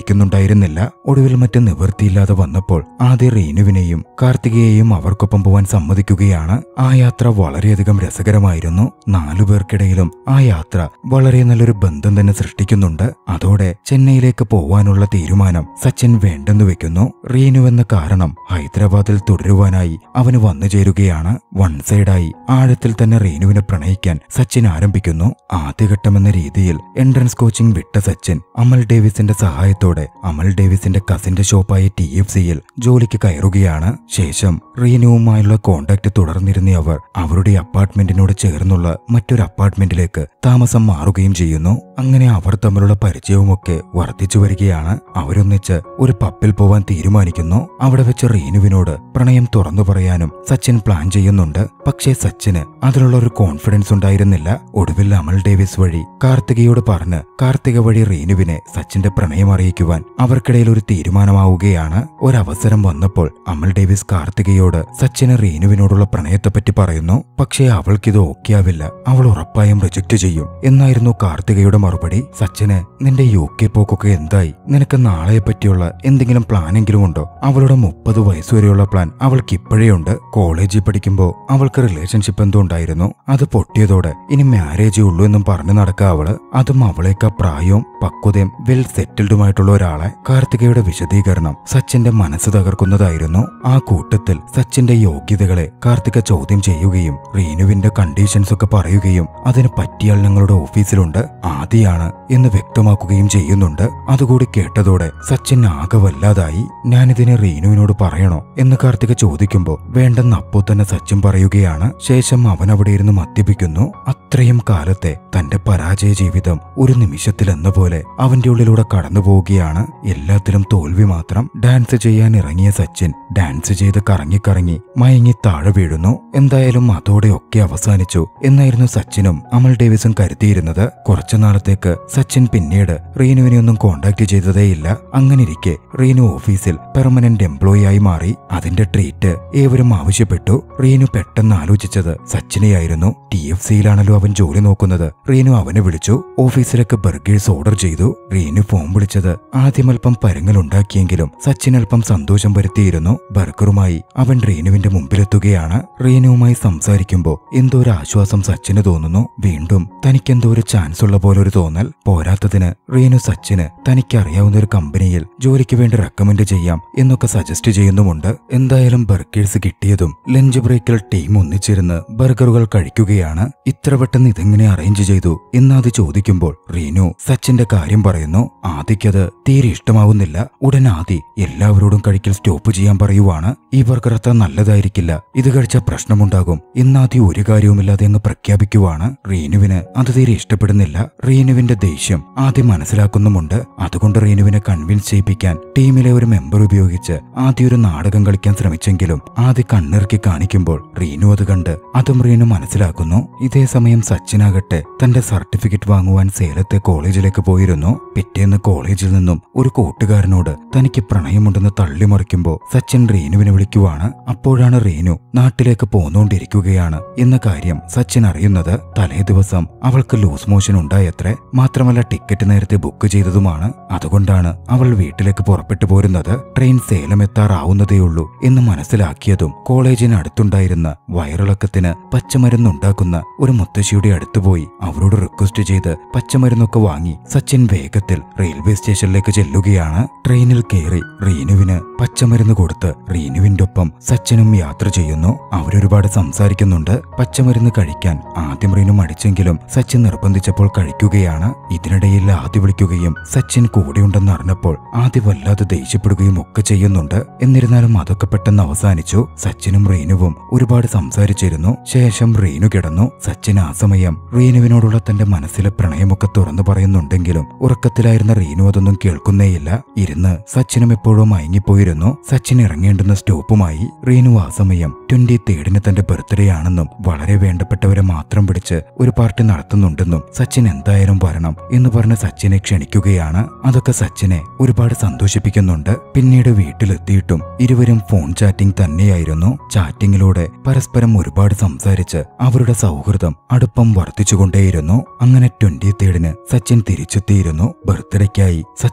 ഉണ്ടായിരുന്നില്ല ഒടുവിൽ മറ്റ് നിവൃത്തിയില്ലാതെ വന്നപ്പോൾ ആദ്യ റീനുവിനെയും കാർത്തികയെയും അവർക്കൊപ്പം പോവാൻ സമ്മതിക്കുകയാണ് ആ യാത്ര വളരെയധികം രസകരമായിരുന്നു നാലു പേർക്കിടയിലും ആ യാത്ര വളരെ നല്ലൊരു ബന്ധം തന്നെ സൃഷ്ടിക്കുന്നുണ്ട് അതോടെ ചെന്നൈയിലേക്ക് പോവാനുള്ള തീരുമാനം സച്ചിൻ വേണ്ടെന്ന് വെക്കുന്നു റീനു എന്ന കാരണം ഹൈദരാബാദിൽ തുടരുവാനായി അവന് വന്നു ചേരുകയാണ് വൺ സൈഡായി ആഴത്തിൽ തന്നെ റീനുവിനെ പ്രണയിക്കാൻ സച്ചിൻ ആരംഭിക്കുന്നു ആദ്യഘട്ടമെന്ന രീതിയിൽ എൻട്രൻസ് കോച്ചിംഗ് വിട്ട സച്ചിൻ അമൽ ഡേവിസിന്റെ സഹായത്തോടെ അമൽ ഡേവിസിന്റെ കസിന്റെ ഷോപ്പായ ടി എഫ് സിയിൽ ജോലിക്ക് കയറുകയാണ് ശേഷം റീനുവുമായുള്ള കോണ്ടാക്ട് തുടർന്നിരുന്ന അവർ അവരുടെ അപ്പാർട്ട്മെന്റിനോട് ചേർന്നുള്ള മറ്റൊരു അപ്പാർട്ട്മെന്റിലേക്ക് താമസം മാറുകയും ചെയ്യുന്നു അങ്ങനെ അവർ തമ്മിലുള്ള പരിചയവുമൊക്കെ വർദ്ധിച്ചു വരികയാണ് അവരൊന്നിച്ച് ഒരു പബ്ബിൽ പോവാൻ തീരുമാനിക്കുന്നു അവിടെ വെച്ച് റീനുവിനോട് പ്രണയം തുറന്നു പറയാനും സച്ചിൻ പ്ലാൻ ചെയ്യുന്നുണ്ട് പക്ഷേ സച്ചിന് അതിലുള്ള ഒരു കോൺഫിഡൻസ് ഉണ്ടായിരുന്നില്ല ഒടുവിൽ അമൽ ഡേവിസ് വഴി കാർത്തികയോട് പറഞ്ഞ് കാർത്തിക വഴി റീനുവിനെ സച്ചിന്റെ പ്രണയം അറിയിക്കുവാൻ അവർക്കിടയിൽ ഒരു തീരുമാനമാവുകയാണ് ഒരവസരം വന്നപ്പോൾ അമൽ ഡേവിസ് കാർത്തികയോട് സച്ചിന് റീനുവിനോടുള്ള പ്രണയത്തെപ്പറ്റി പറയുന്നു പക്ഷേ അവൾക്കിത് ഓക്കെ ആവില്ല അവൾ ഉറപ്പായും റിജക്റ്റ് ചെയ്യും എന്നായിരുന്നു കാർത്തികയുടെ മറുപടി സച്ചിന് നിന്റെ യു കെ പോക്കൊക്കെ എന്തായി നിനക്ക് നാളെയെ പറ്റിയുള്ള എന്തെങ്കിലും പ്ലാനെങ്കിലും ഉണ്ടോ അവളുടെ മുപ്പത് വയസ്സുവരെയുള്ള പ്ലാൻ അവൾക്ക് ഇപ്പോഴേ ഉണ്ട് കോളേജിൽ പഠിക്കുമ്പോൾ അവൾക്ക് റിലേഷൻഷിപ്പ് എന്തോ ഉണ്ടായിരുന്നു അത് പൊട്ടിയതോടെ ഇനി മാരേജേ ഉള്ളൂ എന്നും പറഞ്ഞു നടക്കുക അവള് അതും അവളേക്കാ പ്രായവും പക്വതയും വെൽ സെറ്റിൽഡുമായിട്ടുള്ള ഒരാളെ കാർത്തികയുടെ വിശദീകരണം സച്ചിന്റെ മനസ്സ് തകർക്കുന്നതായിരുന്നു ആ കൂട്ടത്തിൽ സച്ചിന്റെ യോഗ്യതകളെ കാർത്തിക ചോദ്യം ചെയ്യുകയും റീനുവിന്റെ കണ്ടീഷൻസ് ഒക്കെ പറയുകയും അതിന് പറ്റിയാൽ ഞങ്ങളുടെ ഓഫീസിലുണ്ട് ആദിയാണ് എന്ന് വ്യക്തമാക്കുകയും ചെയ്യുന്നുണ്ട് അതുകൂടി കേട്ടതോടെ സച്ചിൻ ആകെ വല്ലാതായി ഞാനിതിനെ റീനുവിനോട് പറയണോ എന്ന് കാർത്തിക ചോദിക്കുമ്പോൾ വേണ്ടെന്ന് അപ്പോ തന്നെ സച്ചിൻ പറയുകയാണ് ശേഷം അവൻ അവിടെ ഇരുന്ന് മദ്യപിക്കുന്നു അത്രയും കാലത്തെ തന്റെ പരാജയ ജീവിതം ഒരു നിമിഷത്തിൽ എന്ന പോലെ അവന്റെ ഉള്ളിലൂടെ കടന്നു പോവുകയാണ് എല്ലാത്തിലും തോൽവി മാത്രം ഡാൻസ് ചെയ്യാൻ ഇറങ്ങിയ സച്ചിൻ ഡാൻസ് ചെയ്ത് കറങ്ങിക്കറങ്ങി മയങ്ങി താഴെ വീഴുന്നു എന്തായാലും അതോടെ ഒക്കെ അവസാനിച്ചു എന്നായിരുന്നു സച്ചിനും അമൽ ഡേവിസും കരുതിയിരുന്നത് കുറച്ചു നാളത്തേക്ക് സച്ചിൻ പിന്നീട് റീനുവിനെ ഒന്നും കോണ്ടാക്ട് ചെയ്തതേയില്ല അങ്ങനിരിക്കെ റീനു ഓഫീസിൽ പെർമനന്റ് എംപ്ലോയി ആയി മാറി അതിന്റെ ട്രീറ്റ് ഏവരും ആവശ്യപ്പെട്ടു റീനു പെട്ടെന്ന് ആലോചിച്ചത് സച്ചിനെയായിരുന്നു ടി എഫ് സിയിലാണല്ലോ അവൻ ജോലി നോക്കുന്നത് റീനു അവനെ വിളിച്ചു ഓഫീസിലേക്ക് ബർഗേഴ്സ് ഓർഡർ ചെയ്തു റീനു ഫോൺ വിളിച്ചത് ആദ്യം അല്പം പരങ്ങലുണ്ടാക്കിയെങ്കിലും സച്ചിൻ അല്പം സന്തോഷം വരുത്തിയിരുന്നു ബർഗറുമായി അവൻ റീനുവിന്റെ മുമ്പിലെത്തുകയാണ് റീനുവുമായി സംസാരിക്കുമ്പോൾ എന്തോ ഒരു ആശ്വാസം സച്ചിന് തോന്നുന്നു വീണ്ടും തനിക്കെന്തോ ഒരു ചാൻസ് ഉള്ള പോലെ ഒരു തോന്നൽ പോരാത്തതിന് റീനു സച്ചിന് തനിക്കറിയാവുന്ന ഒരു കമ്പനിയിൽ ജോലിക്ക് വേണ്ടി റെക്കമെൻഡ് ചെയ്യാം എന്നൊക്കെ സജസ്റ്റ് ചെയ്യുന്നുമുണ്ട് എന്തായാലും ബർഗേഴ്സ് കിട്ടിയതും ലഞ്ച് ബ്രേക്കിൽ ടീം ഒന്നിച്ചിരുന്ന് ബർഗറുകൾ കഴിക്കുകയാണ് ഇത്ര പെട്ടെന്ന് ഇതെങ്ങനെ അറേഞ്ച് ചെയ്തു എന്നാത് ചോദിക്കുമ്പോൾ റീനു സച്ചിന്റെ കാര്യം പറയുന്നു ആദിക്കത് തീരെ ഇഷ്ടമാവുന്നില്ല ഉടൻ ആദി എല്ലാവരോടും കഴിക്കൽ സ്റ്റോപ്പ് ചെയ്യാൻ പറയുവാണ് ഈ ബർഗർ അത്ര നല്ലതായിരിക്കില്ല ഇത് കഴിച്ചാൽ പ്രശ്നമുണ്ടാകും ഇന്നാദി ഒരു കാര്യവുമില്ലാതെ അങ്ങ് പ്രഖ്യാപിക്കുവാണ് റീനുവിന് അത് തീരെ ഇഷ്ടപ്പെടുന്നില്ല റീനുവിന്റെ ദേഷ്യം ആദ്യം മനസ്സിലാക്കുന്നുമുണ്ട് അതുകൊണ്ട് റീനുവിനെ കൺവിൻസ് ചെയ്യിപ്പിക്കാൻ ടീമിലെ ഒരു മെമ്പർ ഉപയോഗിച്ച് ആദ്യം ഒരു നാടകം കളിക്കാൻ ശ്രമിച്ചെങ്കിലും ആദ്യ കണ്ണിറുക്കി കാണിക്കുമ്പോൾ റീനു അത് കണ്ട് അതും റീനു മനസ്സിലാക്കുന്നു ഇതേ സമയം സച്ചിനാകട്ടെ തന്റെ സർട്ടിഫിക്കറ്റ് വാങ്ങുവാൻ സേലത്തെ കോളേജിലേക്ക് പോയിരുന്നു പിറ്റേന്ന് കോളേജിൽ നിന്നും ഒരു കൂട്ടുകാരനോട് തനിക്ക് പ്രണയമുണ്ടെന്ന് തള്ളിമറിക്കുമ്പോൾ സച്ചിൻ റീനുവിനെ വിളിക്കുവാണ് അപ്പോഴാണ് റീനു നാട്ടിലേക്ക് പോന്നുകൊണ്ടിരിക്കുകയാണ് എന്ന കാര്യം സച്ചിൻ അറിയുന്നത് തലേ ദിവസം അവൾക്ക് ലൂസ് മോഷൻ ഉണ്ടായത്രേ മാത്രമല്ല ടിക്കറ്റ് നേരത്തെ ബുക്ക് ചെയ്തതുമാണ് അതുകൊണ്ടാണ് അവൾ വീട്ടിലേക്ക് പുറപ്പെട്ടു പോരുന്നത് ട്രെയിൻ സേലം എത്താറാവുന്നതേയുള്ളൂ എന്ന് മനസ്സിലാക്കിയതും കോളേജിന് അടുത്തുണ്ടായിരുന്ന വയറിളക്കത്തിന് പച്ചമരുന്നുണ്ടാക്കുന്ന ഒരു മുത്തശ്ശിയുടെ അടുത്തുപോയി അവരോട് റിക്വസ്റ്റ് ചെയ്ത് പച്ചമരുന്നൊക്കെ വാങ്ങി സച്ചിൻ വേഗത്തിൽ റെയിൽവേ സ്റ്റേഷനിലേക്ക് ചെല്ലുകയാണ് ട്രെയിനിൽ കയറി റീനുവിന് പച്ചമരുന്ന് കൊടുത്ത് റീനുവിന്റെ ഒപ്പം സച്ചിനും യാത്ര ചെയ്യുന്നു അവരൊരുപാട് സംസാരിക്കുന്നുണ്ട് പച്ചമരുന്ന് കഴിക്കാൻ ആദ്യം റീനു മടിച്ചെങ്കിലും സച്ചിൻ നിർബന്ധിച്ചപ്പോൾ കഴിക്കുകയാണ് ഇതിനിടയിൽ ആദ്യ വിളിക്കുകയും സച്ചിൻ കൂടെയുണ്ടെന്ന് അറിഞ്ഞപ്പോൾ ആദ്യ വല്ലാതെ ദേഷ്യപ്പെടുകയും ഒക്കെ ചെയ്യുന്നുണ്ട് എന്നിരുന്നാലും അതൊക്കെ പെട്ടെന്ന് അവസാനിച്ചു സച്ചിനും റീനുവും ഒരുപാട് സംസാരിച്ചിരുന്നു ശേഷം റീനു കിടന്നു സച്ചിൻ ആ സമയം റീനുവിനോടുള്ള തന്റെ മനസ്സിലെ പ്രണയമൊക്കെ തുറന്നു പറയുന്നുണ്ടെങ്കിലും ഉറക്കത്തിലായിരുന്ന റീനു അതൊന്നും കേൾക്കുന്നേയില്ല ഇരുന്ന് സച്ചിനും എപ്പോഴും മയങ്ങിപ്പോയിരുന്നു സച്ചിൻ ഇറങ്ങേണ്ടുന്ന സ്റ്റോപ്പുമായി റീനു ആ സമയം ട്വന്റി തേർഡിന് തന്റെ ബർത്ത്ഡേ ആണെന്നും വളരെ വേണ്ടപ്പെട്ടവരെ മാത്രം പിടിച്ച് ഒരു പാർട്ടി നടത്തുന്നുണ്ടെന്നും സച്ചിൻ എന്തായാലും വരണം എന്ന് പറഞ്ഞ് സച്ചിനെ ക്ഷണിക്കുകയാണ് അതൊക്കെ സച്ചിനെ ഒരുപാട് സന്തോഷിപ്പിക്കുന്നുണ്ട് പിന്നീട് വീട്ടിലെത്തിയിട്ടും ഇരുവരും ഫോൺ ചാറ്റിംഗ് തന്നെയായിരുന്നു ചാറ്റിങ്ങിലൂടെ പരസ്പരം ഒരുപാട് സംസാരിച്ച് അവരുടെ സൗഹൃദം അടുപ്പം വർദ്ധിച്ചുകൊണ്ടേയിരുന്നു അങ്ങനെ ട്വന്റി തേർഡിന് സച്ചിൻ തിരിച്ചെത്തിയിരുന്നു ബർത്ത്ഡേക്കായി സച്ചിനും അമൽ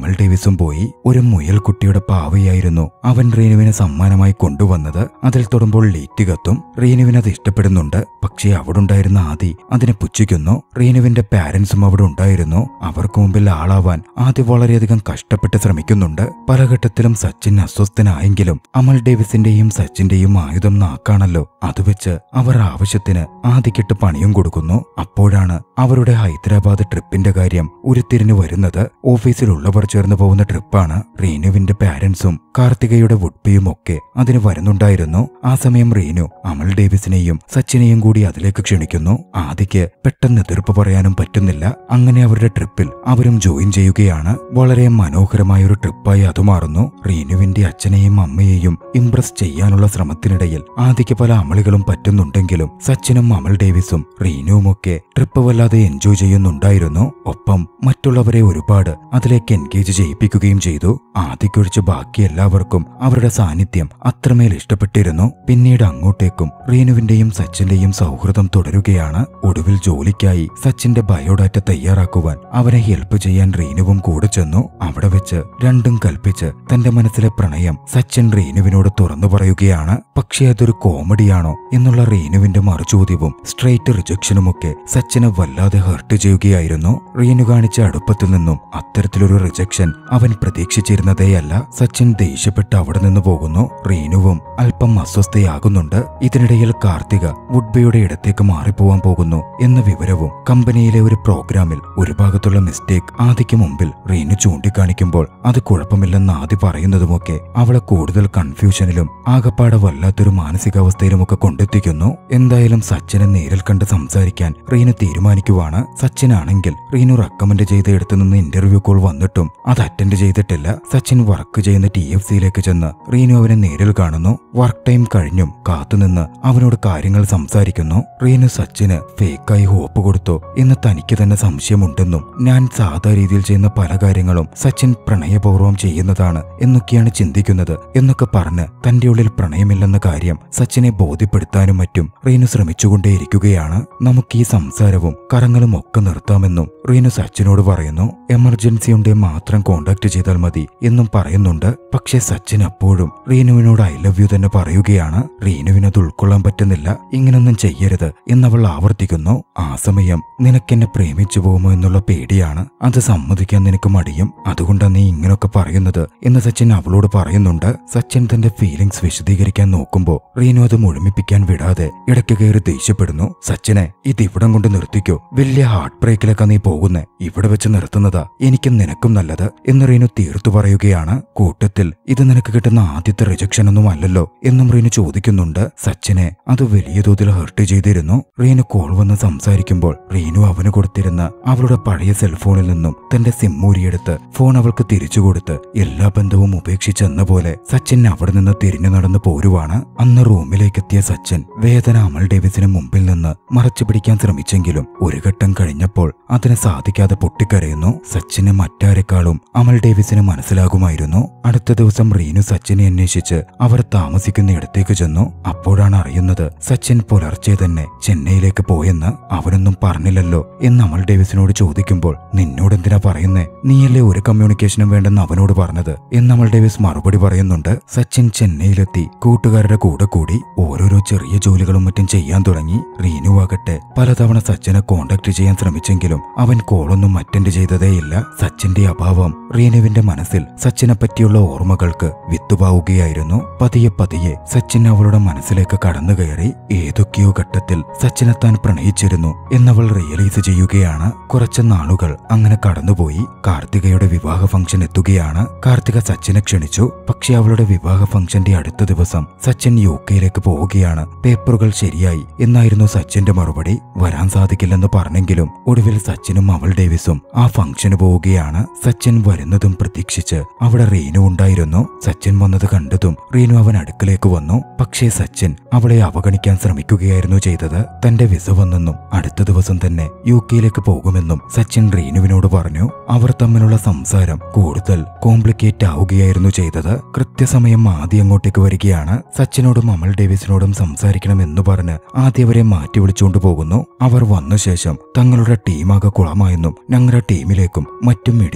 അമൽ ഡേവിസും പോയി ഒരു മുയൽക്കുട്ടിയുടെ പാവയായിരുന്നു അവൻ റീനുവിനെ സമ്മാനമായി കൊണ്ടുവന്നത് അതിൽ തൊടുമ്പോൾ ലീറ്റ് കത്തും റീനുവിന് അത് ഇഷ്ടപ്പെടുന്നുണ്ട് പക്ഷേ അവിടെ ഉണ്ടായിരുന്ന ആദി അതിനെ പുച്ഛിക്കുന്നു റീനുവിന്റെ പാരന്റ്സും അവിടെ ഉണ്ടായിരുന്നു അവർക്ക് മുമ്പിൽ ആളാവാൻ ആദ്യ വളരെയധികം കഷ്ടപ്പെട്ട് ശ്രമിക്കുന്നുണ്ട് പല ഘട്ടത്തിലും സച്ചിൻ അസ്വസ്ഥനായെങ്കിലും അമൽ ഡേവിസിന്റെയും സച്ചിന്റെയും ആയുധം നാക്കാണല്ലോ അത് വെച്ച് അവർ ആവശ്യത്തിന് ആദിക്കിട്ട് പണിയും കൊടുക്കുന്നു അപ്പോഴാണ് അവരുടെ ഹൈദരാബാദ് ട്രിപ്പിന്റെ കാര്യം ഉരുത്തിരിഞ്ഞു വരുന്നത് ഓഫീസിലുള്ളവർ ചേർന്ന് പോകുന്ന ട്രിപ്പാണ് റീനുവിന്റെ പാരന്റ്സും കാർത്തികയുടെ വുഡ്പിയും ഒക്കെ അതിന് വരുന്നുണ്ടായിരുന്നു ആ സമയം റീനു അമൽ ഡേവിസിനെയും സച്ചിനെയും കൂടി അതിലേക്ക് ക്ഷണിക്കുന്നു ആദിക്ക് പെട്ടെന്ന് എതിർപ്പ് പറയാനും പറ്റുന്നില്ല അങ്ങനെ അവരുടെ ട്രിപ്പിൽ അവരും ജോയിൻ ചെയ്യുകയാണ് വളരെ മനോഹരമായ ഒരു ട്രിപ്പായി അത് മാറുന്നു റീനുവിന്റെ അച്ഛനെയും അമ്മയെയും ഇംപ്രസ് ചെയ്യാനുള്ള ശ്രമത്തിനിടയിൽ ആദിക്ക് പല അമളികളും പറ്റുന്നുണ്ടെങ്കിലും സച്ചിനും അമൽ ഡേവിസും റീനുവുമൊക്കെ ട്രിപ്പ് വല്ലാതെ എൻജോയ് ചെയ്യുന്നുണ്ടായിരുന്നു ഒപ്പം മറ്റുള്ളവരെ ഒരുപാട് അതിലേക്ക് എൻഗേജ് ചെയ്യിപ്പിക്കുകയും ചെയ്തു ആദിക്കൊഴിച്ച് ബാക്കി എല്ലാവർക്കും അവരുടെ സാന്നിധ്യം അത്രമേൽ ഇഷ്ടപ്പെട്ടിരുന്നു പിന്നീട് അങ്ങോട്ടേക്കും റീനുവിന്റെയും സച്ചിന്റെയും സൗഹൃദം തുടരുകയാണ് ഒടുവിൽ ജോലിക്കായി സച്ചിന്റെ ബയോഡാറ്റ തയ്യാറാക്കുവാൻ അവനെ ഹെൽപ്പ് ചെയ്യാൻ റീനുവും കൂടെ ചെന്നു അവിടെ വെച്ച് രണ്ടും കൽപ്പിച്ച് തന്റെ മനസ്സിലെ പ്രണയം സച്ചിൻ റീനുവിനോട് തുറന്നു പറയുകയാണ് പക്ഷേ അതൊരു കോമഡിയാണോ എന്നുള്ള റീനുവിന്റെ മറുചോദ്യവും സ്ട്രേറ്റ് റിജക്ഷനുമൊക്കെ സച്ചിനെ വല്ലാതെ ഹർട്ട് ചെയ്യുകയായിരുന്നു റീനു കാണിച്ച അടുപ്പത്തിൽ നിന്നും അത്തരത്തിലൊരു റിജക്ഷൻ അവൻ പ്രതീക്ഷിച്ചിരുന്നതേയല്ല സച്ചിൻ ദേഷ്യപ്പെട്ട് അവിടെ നിന്ന് പോകുന്നു റീനുവും അല്പം അസ്വസ്ഥയാകുന്നുണ്ട് ഇതിനിടയിൽ കാർത്തിക വുഡ്ബിയുടെ ഇടത്തേക്ക് മാറിപ്പോവാൻ പോകുന്നു എന്ന വിവരവും കമ്പനിയിലെ ഒരു പ്രോഗ്രാമിൽ ഒരു ഭാഗത്തുള്ള മിസ്റ്റേക്ക് ആദിക്ക് മുമ്പിൽ റീനു ചൂണ്ടിക്കാണിക്കുമ്പോൾ അത് കുഴപ്പമില്ലെന്ന് ആദി പറയുന്നതുമൊക്കെ അവളെ കൂടുതൽ കൺഫ്യൂഷനിലും ആകപ്പാടെ വല്ലാത്തൊരു മാനസികാവസ്ഥയിലുമൊക്കെ കൊണ്ടെത്തിക്കുന്നു എന്തായാലും സച്ചിനെ നേരിൽ കണ്ട് സംസാരിക്കാൻ റീനു തീരുമാനിക്കുവാണ് സച്ചിനാണെങ്കിൽ റീനു റെക്കമെൻഡ് ചെയ്ത് എടുത്തു നിന്ന് ഇന്റർവ്യൂ കോൾ വന്നിട്ടും അത് അറ്റൻഡ് ചെയ്തിട്ടില്ല സച്ചിൻ വർക്ക് ചെയ്യുന്ന ടി എഫ് സിയിലേക്ക് ചെന്ന് റീനു അവനെ നേരിൽ കാണുന്നു വർക്ക് ടൈം കഴിഞ്ഞും കാത്തുനിന്ന് അവനോട് കാര്യങ്ങൾ സംസാരിക്കുന്നു റീനു സച്ചിന് ഫേക്കായി ഹോപ്പ് കൊടുത്തോ എന്ന് തനിക്ക് തന്നെ സംശയമുണ്ടെന്നും ഞാൻ സാധാ രീതിയിൽ ചെയ്യുന്ന പല കാര്യങ്ങളും സച്ചിൻ പ്രണയപൂർവ്വം ചെയ്യുന്നതാണ് എന്നൊക്കെയാണ് ചിന്തിക്കുന്നത് എന്നൊക്കെ പറഞ്ഞ് തന്റെ ഉള്ളിൽ പ്രണയമില്ലെന്ന കാര്യം സച്ചിനെ ബോധ്യപ്പെടുത്താനും മറ്റും റീനു ശ്രമിച്ചുകൊണ്ടേയിരിക്കുകയാണ് നമുക്ക് ഈ സംസാരവും കറങ്ങലും ഒക്കെ നിർത്താമെന്നും റീനു സച്ചിനോട് പറയുന്നു എമർജൻസി ഉണ്ടെ മാത്രം കോണ്ടാക്ട് ചെയ്താൽ മതി എന്നും പറയുന്നുണ്ട് പക്ഷേ സച്ചിൻ അപ്പോഴും റീനുവിനോട് ഐ ലവ് യു തന്നെ പറയുകയാണ് റീനുവിനത് ഉൾക്കൊള്ളാൻ പറ്റുന്നില്ല ഇങ്ങനൊന്നും ചെയ്യരുത് എന്നവൾ ആവർത്തിക്കുന്നു ആ സമയം നിനക്കെന്നെ പ്രേമിച്ചു പോകുമോ എന്നുള്ള പേടിയാണ് അത് സമ്മതിക്കാൻ നിനക്ക് മടിയും അതുകൊണ്ടാണ് നീ ഇങ്ങനൊക്കെ പറയുന്നത് എന്ന് സച്ചിൻ അവളോട് പറയുന്നുണ്ട് സച്ചിൻ തന്റെ ഫീലിംഗ്സ് വിശദീകരിക്കാൻ നോക്കുമ്പോ റീനു അത് മുഴുമിപ്പിക്കാൻ വിടാതെ ഇടയ്ക്ക് കയറി ദേഷ്യപ്പെടുന്നു സച്ചിനെ ഇത് ഇവിടം കൊണ്ട് നിർത്തിക്കോ വലിയ ഹാർട്ട് ബ്രേക്കിലൊക്കെ നീ പോകുന്നേ ഇവിടെ വെച്ച് നിർത്തുന്നതാ എനിക്കും നിനക്കും നല്ലത് എന്ന് റീനു തീർത്തു പറയുകയാണ് കൂട്ടത്തിൽ ഇത് നിനക്ക് കിട്ടുന്ന ആദ്യത്തെ റിജക്ഷൻ ഒന്നും അല്ലല്ലോ എന്നും റീനു ചോദിക്കുന്നുണ്ട് സച്ചിനെ അത് വലിയ തോതിൽ ഹർട്ട് ചെയ്തിരുന്നു റീനു കോൾ വന്ന് സംസാരിക്കുമ്പോൾ റീനു അവന് കൊടുത്തിരുന്ന അവളുടെ പഴയ സെൽഫോണിൽ നിന്നും തന്റെ സിം ഊരിയെടുത്ത് ഫോൺ അവൾക്ക് തിരിച്ചു കൊടുത്ത് എല്ലാ ബന്ധവും ഉപേക്ഷിച്ചെന്ന പോലെ സച്ചിൻ അവിടെ നിന്ന് തിരിഞ്ഞു നടന്നു പോരുവാണ് അന്ന് റൂമിലേക്ക് എത്തിയ സച്ചിൻ വേദന അമൽ ഡേവിസിന് മുമ്പിൽ നിന്ന് മറച്ചു പിടിക്കാൻ ശ്രമിച്ചെങ്കിലും ഒരു ഘട്ടം കഴിഞ്ഞപ്പോൾ അതിന് സാധിക്കാതെ പൊട്ടിക്കരയുന്നു സച്ചിന് മറ്റാരെക്കാളും അമൽ ഡേവിസിന് മനസ്സിലാകുമായിരുന്നു അടുത്ത ദിവസം റീനു സച്ചിനെ അന്വേഷിച്ച് അവർ താമസിക്കുന്ന ഇടത്തേക്ക് ചെന്നു അപ്പോഴാണ് അറിയുന്നത് സച്ചിൻ പുലർച്ചെ തന്നെ ചെന്നൈയിലേക്ക് പോയെന്ന് അവനൊന്നും പറഞ്ഞില്ലല്ലോ എന്ന് അമൽ ഡേവിസിനോട് ചോദിക്കുമ്പോൾ നിന്നോട് എന്തിനാ പറയുന്നേ നീയല്ലേ ഒരു കമ്മ്യൂണിക്കേഷനും വേണ്ടെന്ന് അവനോട് പറഞ്ഞത് എന്ന് അമൽ ഡേവിസ് മറുപടി പറയുന്നുണ്ട് സച്ചിൻ ചെന്നൈയിലെത്തി കൂട്ടുകാരുടെ കൂടെ കൂടി ഓരോരോ ചെറിയ ജോലികളും മറ്റും ചെയ്യാൻ തുടങ്ങി റീനു ആകട്ടെ പലതവണ സച്ചിനെ കോണ്ടാക്ട് ചെയ്യാൻ ശ്രമിച്ചെങ്കിലും അവൻ കോളൊന്നും അറ്റൻഡ് ചെയ്തതേയില്ല സച്ചിന്റെ അഭാവം റീനുവിന്റെ മനസ്സിൽ സച്ചിനെ പറ്റിയുള്ള ഓർമ്മകൾക്ക് വിത്തുപാവുകയായിരുന്നു പതിയെ പതിയെ സച്ചിൻ അവളുടെ മനസ്സിലേക്ക് കടന്നു കയറി ഏതൊക്കെയോ ഘട്ടത്തിൽ സച്ചിനെ താൻ പ്രണയിച്ചിരുന്നു എന്നവൾ റിയലൈസ് ചെയ്യുകയാണ് കുറച്ച് നാളുകൾ അങ്ങനെ കടന്നുപോയി കാർത്തികയുടെ വിവാഹ ഫംഗ്ഷൻ എത്തുകയാണ് കാർത്തിക സച്ചിനെ ക്ഷണിച്ചു പക്ഷെ അവളുടെ വിവാഹ ഫംഗ്ഷന്റെ അടുത്ത ദിവസം സച്ചിൻ യു കെയിലേക്ക് പോവുകയാണ് പേപ്പറുകൾ ശരിയായി എന്നായിരുന്നു സച്ചിന്റെ മറുപടി വരാൻ സാധിക്കില്ലെന്ന് പറഞ്ഞെങ്കിലും ഒടുവിൽ സച്ചിനും അവൾ ഡേവിസും ആ ഫംഗ്ഷന് പോവുകയാണ് സച്ചിൻ വരുന്നതും പ്രതീക്ഷിച്ച് അവിടെ റീനു ഉണ്ടായിരുന്നു സച്ചിൻ വന്നത് കണ്ടതും റീനു അവൻ അടുക്കലേക്ക് വന്നു പക്ഷേ സച്ചിൻ അവളെ അവഗണിക്കാൻ ശ്രമിക്കുകയായിരുന്നു ചെയ്തത് തന്റെ വിസ വന്നെന്നും അടുത്ത ദിവസം തന്നെ യു കെയിലേക്ക് പോകുമെന്നും സച്ചിൻ റീനുവിനോട് പറഞ്ഞു അവർ തമ്മിലുള്ള സംസാരം കൂടുതൽ കോംപ്ലിക്കേറ്റ് ആവുകയായിരുന്നു ചെയ്തത് കൃത്യസമയം ആദ്യം അങ്ങോട്ടേക്ക് വരികയാണ് സച്ചിനോടും അമൽ ഡേവിസിനോടും സംസാരിക്കണമെന്ന് പറഞ്ഞ് ആദ്യം അവരെ മാറ്റി വിളിച്ചുകൊണ്ട് പോകുന്നു അവർ വന്ന ശേഷം തങ്ങളുടെ ടീമാകെ കുളമായെന്നും ഞങ്ങളുടെ ടീമിലേക്കും മറ്റും ഇടിച്ചു കയറി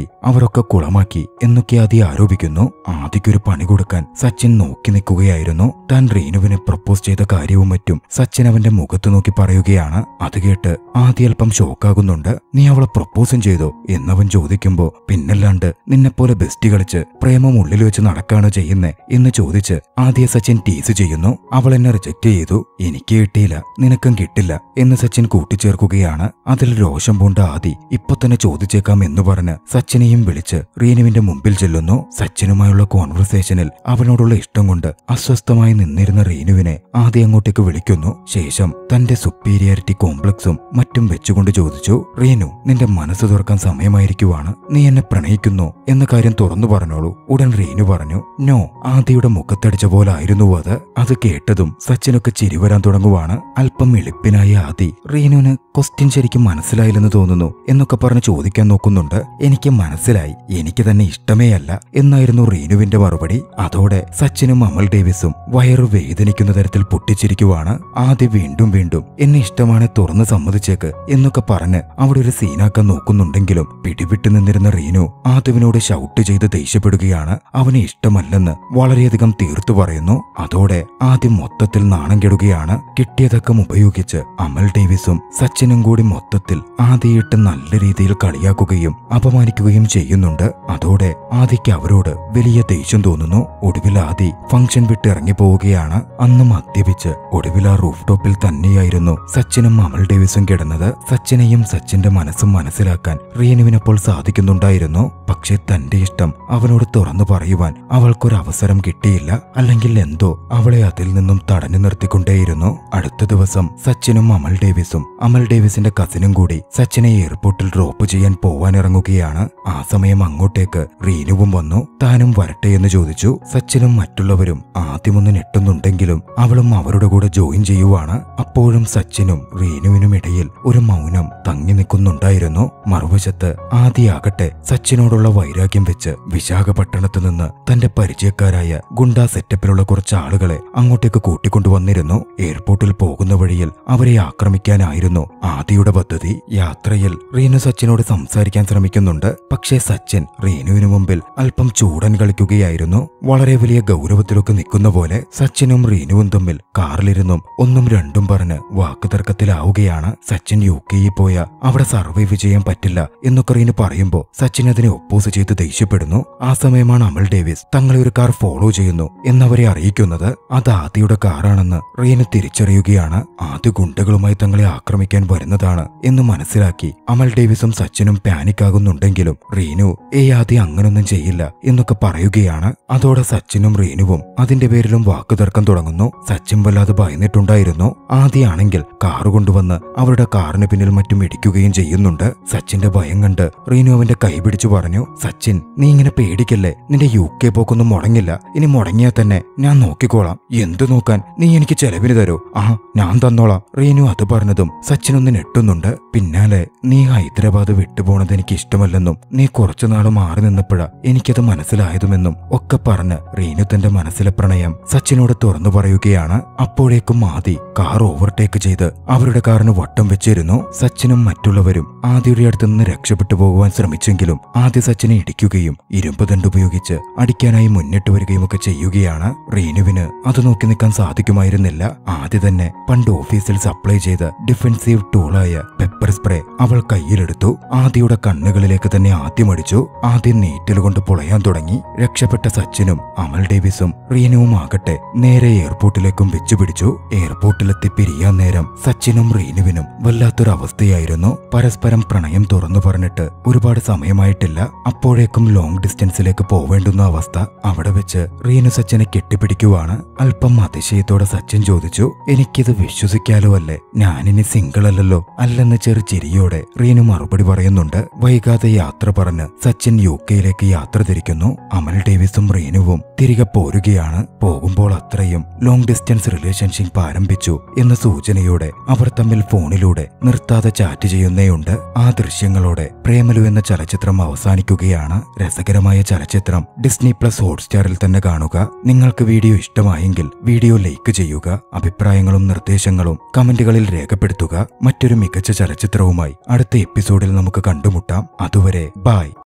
മാറി അവരൊക്കെ കുളമാക്കി എന്നൊക്കെ ആദി ആരോപിക്കുന്നു ആദിക്കൊരു പണി കൊടുക്കാൻ സച്ചിൻ നോക്കി നിൽക്കുകയായിരുന്നു താൻ റീനുവിനെ പ്രപ്പോസ് ചെയ്ത കാര്യവും മറ്റും സച്ചിൻ അവന്റെ മുഖത്ത് നോക്കി പറയുകയാണ് അത് കേട്ട് ആദ്യ അല്പം ഷോക്കാകുന്നുണ്ട് നീ അവളെ പ്രപ്പോസും ചെയ്തോ എന്നവൻ ചോദിക്കുമ്പോ പിന്നല്ലാണ്ട് നിന്നെപ്പോലെ ബെസ്റ്റ് കളിച്ച് പ്രേമം ഉള്ളിൽ വെച്ച് നടക്കാണോ ചെയ്യുന്നേ എന്ന് ചോദിച്ച് ആദ്യ സച്ചിൻ ടീസ് ചെയ്യുന്നു അവൾ എന്നെ റിജക്ട് ചെയ്തു എനിക്ക് കിട്ടിയില്ല നിനക്കും കിട്ടില്ല എന്ന് സച്ചിൻ കൂട്ടിച്ചേർക്കുകയാണ് അതിൽ രോഷം പൂണ്ട ആദി ഇപ്പൊ തന്നെ ചോദിച്ചേക്കാം എന്ന് പറഞ്ഞ് സച്ചിനെയും വിളിച്ച് റീനുവിന്റെ മുമ്പിൽ ചെല്ലുന്നു സച്ചിനുമായുള്ള കോൺവെർസേഷനിൽ അവനോടുള്ള ഇഷ്ടം കൊണ്ട് അസ്വസ്ഥമായി നിന്നിരുന്ന റീനുവിനെ ആദ്യം അങ്ങോട്ടേക്ക് വിളിക്കുന്നു ശേഷം തന്റെ സുപ്പീരിയാരിറ്റി കോംപ്ലക്സും മറ്റും വെച്ചുകൊണ്ട് ചോദിച്ചു റീനു നിന്റെ മനസ്സ് തുറക്കാൻ സമയമായിരിക്കുവാണ് നീ എന്നെ പ്രണയിക്കുന്നു എന്ന കാര്യം തുറന്നു പറഞ്ഞോളൂ ഉടൻ റീനു പറഞ്ഞു നോ ആദിയുടെ മുഖത്തടിച്ച പോലെ ആയിരുന്നു അത് അത് കേട്ടതും സച്ചിനൊക്കെ ചിരി വരാൻ തുടങ്ങുവാണ് അല്പം എളിപ്പിനായ ആദി റീനുവിന് ക്വസ്റ്റ്യൻ ശരിക്കും മനസ്സിലായില്ലെന്ന് തോന്നുന്നു എന്നൊക്കെ പറഞ്ഞ് ചോദിക്കാൻ നോക്കുന്നുണ്ട് എനിക്ക് മനസ്സിലായി എനിക്ക് തന്നെ ഇഷ്ടമേ അല്ല എന്നായിരുന്നു റീനുവിന്റെ മറുപടി അതോടെ സച്ചിനും അമൽ ഡേവിസും വയറു വേദനിക്കുന്ന തരത്തിൽ പൊട്ടിച്ചിരിക്കുവാണ് ആദ്യ വീണ്ടും വീണ്ടും എന്നെ ഇഷ്ടമാണ് തുറന്ന് സമ്മതിച്ചേക്ക് എന്നൊക്കെ പറഞ്ഞ് അവിടെ ഒരു സീനാക്കാൻ നോക്കുന്നുണ്ടെങ്കിലും പിടിവിട്ടു നിന്നിരുന്ന റീനു ആദിവിനോട് ഷൗട്ട് ചെയ്ത് ദേഷ്യപ്പെടുകയാണ് അവനെ ഇഷ്ടമല്ലെന്ന് വളരെയധികം തീർത്തു പറയുന്നു അതോടെ ആദ്യം മൊത്തത്തിൽ നാണം കെടുകയാണ് കിട്ടിയതൊക്കെ ഉപയോഗിച്ച് അമൽ ഡേവിസും സച്ചിനും കൂടി മൊത്തത്തിൽ ആദിയിട്ട് നല്ല രീതിയിൽ കളിയാക്കുകയും അപമാനിക്കുകയും ചെയ്യുന്നുണ്ട് അതോടെ ആദിക്ക് അവരോട് വലിയ ദേഷ്യം തോന്നുന്നു ഒടുവിൽ ആദി ഫംഗ്ഷൻ വിട്ട് ഇറങ്ങി പോവുകയാണ് അന്ന് മദ്യപിച്ച് ഒടുവിൽ ആ റൂഫ് ടോപ്പിൽ തന്നെയായിരുന്നു സച്ചിനും അമൽ ഡേവിസും കിടന്നത് സച്ചിനെയും സച്ചിന്റെ മനസ്സും മനസ്സിലാക്കാൻ റീനുവിനപ്പോൾ സാധിക്കുന്നുണ്ടായിരുന്നു പക്ഷെ തന്റെ ഇഷ്ടം അവനോട് തുറന്നു പറയുവാൻ അവൾക്കൊരു അവസരം കിട്ടിയില്ല അല്ലെങ്കിൽ എന്തോ അവളെ അതിൽ നിന്നും തടഞ്ഞു നിർത്തിക്കൊണ്ടേയിരുന്നു അടുത്ത ദിവസം സച്ചിനും അമൽ ഡേവിസും അമൽ ഡേവിസിന്റെ കസിനും കൂടി സച്ചിനെ എയർപോർട്ടിൽ ഡ്രോപ്പ് ചെയ്യാൻ പോവാൻ ഇറങ്ങുകയാണ് ആ സമയം അങ്ങോട്ടേക്ക് റീനുവും വന്നു താനും വരട്ടെ എന്ന് ചോദിച്ചു സച്ചിനും മറ്റുള്ളവരും ആദ്യമൊന്ന് ഞെട്ടുന്നുണ്ടെങ്കിലും അവളും അവരുടെ കൂടെ ജോയിൻ ചെയ്യുവാണ് അപ്പോഴും സച്ചിനും റീനുവിനും ഇടയിൽ ഒരു മൗനം തങ്ങി നിൽക്കുന്നുണ്ടായിരുന്നു മറുവശത്ത് ആദ്യാകട്ടെ സച്ചിനോടുള്ള വൈരാഗ്യം വെച്ച് വിശാഖപട്ടണത്ത് നിന്ന് തന്റെ പരിചയക്കാരായ ഗുണ്ടാ സെറ്റപ്പിലുള്ള കുറച്ച് ആളുകളെ അങ്ങോട്ടേക്ക് കൂട്ടിക്കൊണ്ടുവന്നിരുന്നു എയർപോർട്ടിൽ പോകുന്ന വഴിയിൽ അവരെ ആക്രമിക്കാനായിരുന്നു ആദിയുടെ പദ്ധതി യാത്രയിൽ റീനു സച്ചിനോട് സംസാരിക്കാൻ ശ്രമിക്കുന്നുണ്ട് പക്ഷേ സച്ചിൻ റീനുവിനു മുമ്പിൽ അല്പം ചൂടൻ കളിക്കുകയായിരുന്നു വളരെ വലിയ ഗൗരവത്തിലൊക്കെ നിൽക്കുന്ന പോലെ സച്ചിനും റീനുവും തമ്മിൽ കാറിലിരുന്നും ഒന്നും രണ്ടും പറഞ്ഞ് വാക്കുതർക്കത്തിലാവുകയാണ് സച്ചിൻ യു കെയിൽ പോയ അവിടെ സർവൈവ് ചെയ്യാൻ പറ്റില്ല എന്നൊക്കെ റീനു പറയുമ്പോ സച്ചിൻ അതിനെ ഒപ്പോസ് ചെയ്ത് ദേഷ്യപ്പെടുന്നു ആ സമയമാണ് അമൽ ഡേവിസ് തങ്ങളെ ഒരു കാർ ഫോളോ ചെയ്യുന്നു എന്നവരെ അറിയിക്കുന്നത് അത് ആദിയുടെ കാറാണെന്ന് റീനു തിരിച്ചറിയുകയാണ് ആദ്യ ഗുണ്ടകളുമായി തങ്ങളെ ആക്രമിക്കാൻ വരുന്നതാണ് എന്ന് മനസ്സിലാക്കി അമൽ ഡേവിസും സച്ചിനും പാനിക് ആകുന്നുണ്ടെങ്കിലും റീനു ഏ ആദ്യ അങ്ങനൊന്നും ചെയ്യില്ല എന്നൊക്കെ പറയുകയാണ് അതോടെ സച്ചിനും റീനുവും അതിന്റെ പേരിലും വാക്കുതർക്കം തുടങ്ങുന്നു സച്ചിൻ വല്ലാതെ ഭയന്നിട്ടുണ്ടായിരുന്നു ആദ്യാണെങ്കിൽ കാറ് കൊണ്ടുവന്ന് അവരുടെ കാറിന് പിന്നിൽ മറ്റും ഇടിക്കുകയും ചെയ്യുന്നുണ്ട് സച്ചിന്റെ ഭയം കണ്ട് റീനു അവന്റെ കൈ പിടിച്ചു പറഞ്ഞു സച്ചിൻ നീ ഇങ്ങനെ പേടിക്കല്ലേ നിന്റെ യു കെ പോക്കൊന്നും മുടങ്ങില്ല ഇനി മുടങ്ങിയാൽ തന്നെ ഞാൻ നോക്കിക്കോളാം എന്ത് നോക്കാൻ നീ എനിക്ക് ചെലവിന് തരോ ആ ഞാൻ തന്നോളാം റീനു അത് പറഞ്ഞതും സച്ചിൻ ഒന്ന് ഞെട്ടുന്നുണ്ട് പിന്നാലെ നീ ഹൈദരാബാദ് വിട്ടുപോണത് എനിക്ക് ഇഷ്ടമല്ലെന്നും നീ കുറച്ചുനാൾ മാറി നിന്നപ്പോഴാ എനിക്കത് മനസ്സിലായതുമെന്നും ഒക്കെ പറഞ്ഞ് റീനു തന്റെ മനസ്സിലെ പ്രണയം സച്ചിനോട് തുറന്നു പറയുകയാണ് അപ്പോഴേക്കും ആദി കാർ ഓവർടേക്ക് ചെയ്ത് അവരുടെ കാറിന് വട്ടം വെച്ചിരുന്നു സച്ചിനും മറ്റുള്ളവരും ആദിയുടെ അടുത്ത് നിന്ന് രക്ഷപ്പെട്ടു പോകുവാൻ ശ്രമിച്ചെങ്കിലും ആദ്യ സച്ചിനെ ഇടിക്കുകയും ഇരുമ്പ് ദണ്ട് ഉപയോഗിച്ച് അടിക്കാനായി മുന്നിട്ട് വരികയും ഒക്കെ ചെയ്യുകയാണ് റീനുവിന് അത് നോക്കി നിൽക്കാൻ സാധിക്കുമായിരുന്നില്ല ആദ്യ തന്നെ പണ്ട് ഓഫീസിൽ സപ്ലൈ ചെയ്ത ഡിഫൻസീവ് ടൂളായ പെപ്പർ സ്പ്രേ അവൾ കയ്യിലെടുത്തു ആദിയുടെ കണ്ണുകളിലേക്ക് തന്നെ ആദ്യം അടിച്ചു ആദ്യം നീറ്റൽ കൊണ്ട് പൊളയാൻ തുടങ്ങി രക്ഷപ്പെട്ട സച്ചിനും അമൽ ഡേവിസും റീനുവും ആകട്ടെ നേരെ എയർപോർട്ടിലേക്കും വെച്ചുപിടിച്ചു എയർപോർട്ടിലെത്തി പിരിയാൻ നേരം സച്ചിനും റീനുവിനും വല്ലാത്തൊരു അവസ്ഥയായിരുന്നു പരസ്പരം പ്രണയം തുറന്നു പറഞ്ഞിട്ട് ഒരുപാട് സമയമായിട്ടില്ല അപ്പോഴേക്കും ലോങ് ഡിസ്റ്റൻസിലേക്ക് പോവേണ്ടുന്ന അവസ്ഥ അവിടെ വെച്ച് റീനു സച്ചിനെ കെട്ടിപ്പിടിക്കുവാണ് അല്പം അതിശയത്തോടെ സച്ചിൻ ചോദിച്ചു എനിക്കിത് വിശ്വസിക്കാലോ അല്ലേ ഞാനിനി സിംഗിൾ അല്ലല്ലോ അല്ലെന്ന് ചെറു ചിരിയോടെ റീനു മറുപടി പറയുന്നുണ്ട് വൈകാതെ യാത്ര പറഞ്ഞ് സച്ചിൻ യു കെയിലേക്ക് യാത്ര തിരിക്കുന്നു അമൽ ഡേവിസും റീനുവും തിരികെ പോരുകയാണ് പോകുമ്പോൾ അത്രയും ലോങ് ഡിസ്റ്റൻസ് റിലേഷൻഷിപ്പ് ആരംഭിച്ചു എന്ന സൂചനയോടെ അവർ തമ്മിൽ ഫോണിലൂടെ നിർത്താതെ ചാറ്റ് ചെയ്യുന്നേയുണ്ട് ആ ദൃശ്യങ്ങളോടെ പ്രേമലു എന്ന ചലച്ചിത്രം അവസാനിക്കുകയാണ് രസകരമായ ചലച്ചിത്രം ഡിസ്നി പ്ലസ് ഹോട്ട്സ്റ്റാറിൽ തന്നെ കാണുക നിങ്ങൾക്ക് വീഡിയോ ഇഷ്ടമായെങ്കിൽ വീഡിയോ ലൈക്ക് ചെയ്യുക അഭിപ്രായങ്ങളും നിർദ്ദേശങ്ങളും കമന്റുകളിൽ രേഖപ്പെടുത്തുക മറ്റൊരു മികച്ച ചലച്ചിത്രവുമായി അടുത്ത എപ്പിസോഡിൽ നമുക്ക് കണ്ടുമുട്ടാം അതുവരെ ബായ്